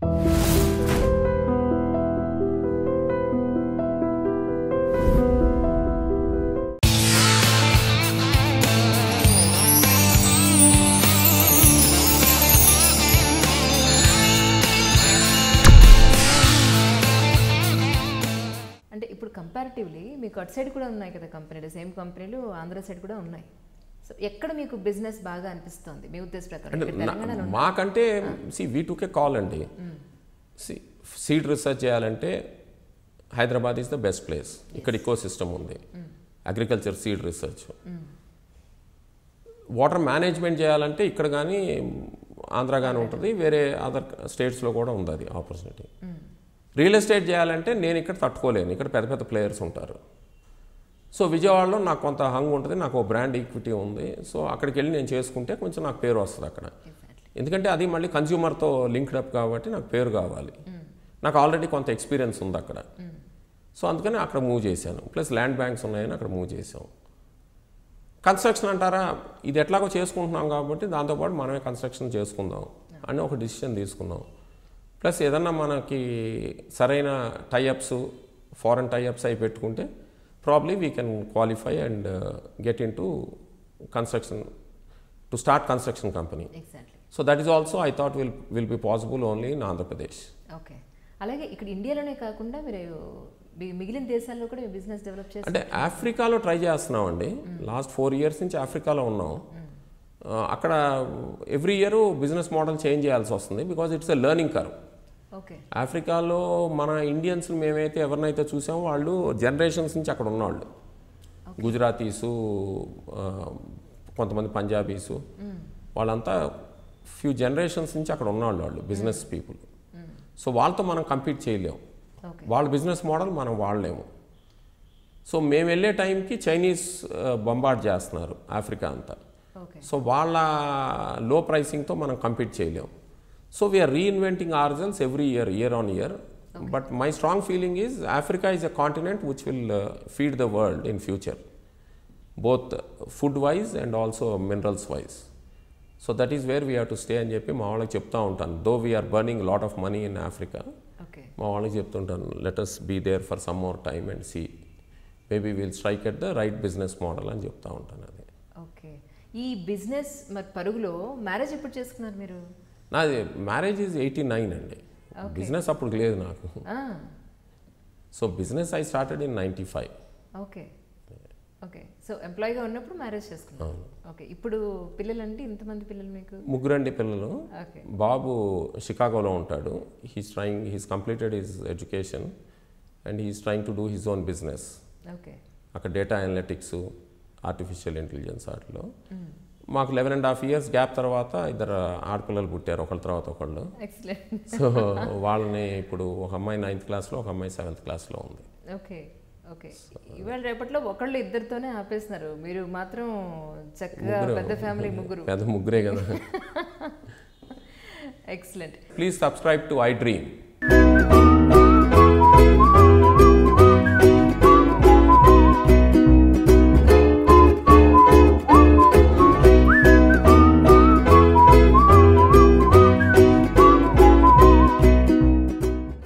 అంటే ఇప్పుడు కంపారిటివ్లీ మీకు అటు సైడ్ కూడా ఉన్నాయి కదా కంపెనీలు సేమ్ కంపెనీలు ఆంధ్ర సైడ్ కూడా ఉన్నాయి సో ఎక్కడ మీకు బిజినెస్ బాగా అనిపిస్తుంది మీ ఉద్దేశ ప్రకారం అంటే ఇక్కడ నా- తెలంగాణలో మాకంటే సి వీ టూకే కాల్ అండి సి సీడ్ రీసెర్చ్ చేయాలంటే Hyderabad is the best place ఇక్కడ ఇకో సిస్టమ్ ఉంది agriculture seed research water management చేయాలంటే ఇక్కడ కానీ ఆంధ్ర కానీ ఉంటుంది వేరే అదర్ స్టేట్స్లో కూడా ఉంది అది ఆపర్చునిటీ రియల్ ఎస్టేట్ చేయాలంటే నేను ఇక్కడ తట్టుకోలేను ఇక్కడ పెద్ద పెద్ద ప్లేయర్స్ ఉంటారు సో విజయవాడలో నాకు కొంత హంగ్ ఉంటుంది నాకు ఒక బ్రాండ్ ఈక్విటీ ఉంది సో అక్కడికి వెళ్ళి నేను చేసుకుంటే కొంచెం నాకు పేరు వస్తుంది అక్కడ ఎందుకంటే అది మళ్ళీ కన్జ్యూమర్తో లింక్డ్ అప్ కాబట్టి నాకు పేరు కావాలి నాకు ఆల్రెడీ కొంత ఎక్స్పీరియన్స్ ఉంది అక్కడ సో అందుకని అక్కడ మూవ్ చేశాను ప్లస్ ల్యాండ్ బ్యాంక్స్ ఉన్నాయని అక్కడ మూవ్ చేసాం కన్స్ట్రక్షన్ అంటారా ఇది ఎట్లాగో చేసుకుంటున్నాం కాబట్టి దాంతోపాటు మనమే కన్స్ట్రక్షన్ చేసుకుందాం అని ఒక డిసిషన్ తీసుకున్నాం ప్లస్ ఏదన్నా మనకి సరైన టైఅప్స్ ఫారెన్ టైఅప్స్ అయి పెట్టుకుంటే probably we can qualify and get into construction to start construction company exactly so that is also I thought will will be possible only in Andhra Pradesh okay అలాగే ఇక్కడ ఇండియాలోనే కాకుండా మీరు మి- మిగిలిన దేశాల్లో కూడా బిజినెస్ డెవలప్ చేసి అంటే ఆఫ్రికాలో ట్రై చేస్తున్నామండి లాస్ట్ ఫోర్ ఇయర్స్ నుంచి ఆఫ్రికాలో ఉన్నాం ఆ, అక్కడ every year business model change చేయాల్సి వస్తుంది because it's a learning curve okay ఆఫ్రికాలో మన ఇండియన్స్ మేమైతే ఎవరినైతే చూసామో వాళ్ళు జనరేషన్స్ నుంచి అక్కడ ఉన్నవాళ్ళు గుజరాతీసు ఆ, కొంతమంది పంజాబీసు వాళ్ళంతా ఫ్యూ జనరేషన్స్ నుంచి అక్కడ ఉన్నవాళ్ళు వాళ్ళు బిజినెస్ పీపుల్ సో వాళ్ళతో మనం కంపీట్ చేయలేము ఓకే వాళ్ళ బిజినెస్ మోడల్ మనం వాడలేము సో మేము వెళ్ళే టైంకి చైనీస్ బొంబార్డ్ చేస్తున్నారు ఆఫ్రికా అంతా ఓకే సో వాళ్ళ లో ప్రైసింగ్తో మనం కంపీట్ చేయలేం so we are reinventing ourselves every year year on year but my strong feeling is Africa is a continent which will feed the world in future both food wise and also minerals wise so that is where we have to stay అని చెప్పి మా వాళ్ళకి చెప్తా ఉంటాను though we are burning lot of money in Africa okay మా వాళ్ళకి చెప్తుంటాను let us be there for some more time and see maybe will strike at the right business model అని చెప్తా ఉంటాను అది ఓకే ఈ బిజినెస్ మరి పరుగులో మ్యారేజ్ ఎప్పుడు చేసుకున్నారు మీరు నాది మ్యారేజ్ ఈజ్ ఎయిటీ నైన్ అండి బిజినెస్ అప్పుడు లేదు నాకు ఆ, so business I started in ninety five okay okay so ఎంప్లాయీగా ఉన్నప్పుడు మ్యారేజ్ చేసుకున్నారు ఓకే ఇప్పుడు పిల్లలు అంటే ఇంతమంది పిల్లలు మీకు ముగ్గురండి పిల్లలు ఓకే బాబు షికాగోలో ఉంటాడు he's trying he's completed his education and he's trying to do his own business okay అక్కడ డేటా అనలిటిక్స్ ఆర్టిఫిషియల్ ఇంటెలిజెన్స్ వాటిలో మాకు eleven and half years gap తర్వాత ఇద్దరు ఆడపిల్లలు పుట్టారు ఒకళ్ళ తర్వాత ఒకళ్ళు ఎక్సలెంట్ సో వాళ్ళని ఇప్పుడు ఒక అమ్మాయి నైన్త్ క్లాస్లో ఒక అమ్మాయి సెవెంత్ క్లాస్లో ఉంది ఓకే ఓకే ఇవాళ రేపట్లో ఒకళ్ళు ఇద్దరితోనే ఆపేస్తున్నారు మీరు మాత్రం చక్కగా పెద్ద ఫ్యామిలీ ముగ్గురు పెద్ద ముగ్గురే కదా excellent please subscribe to I dream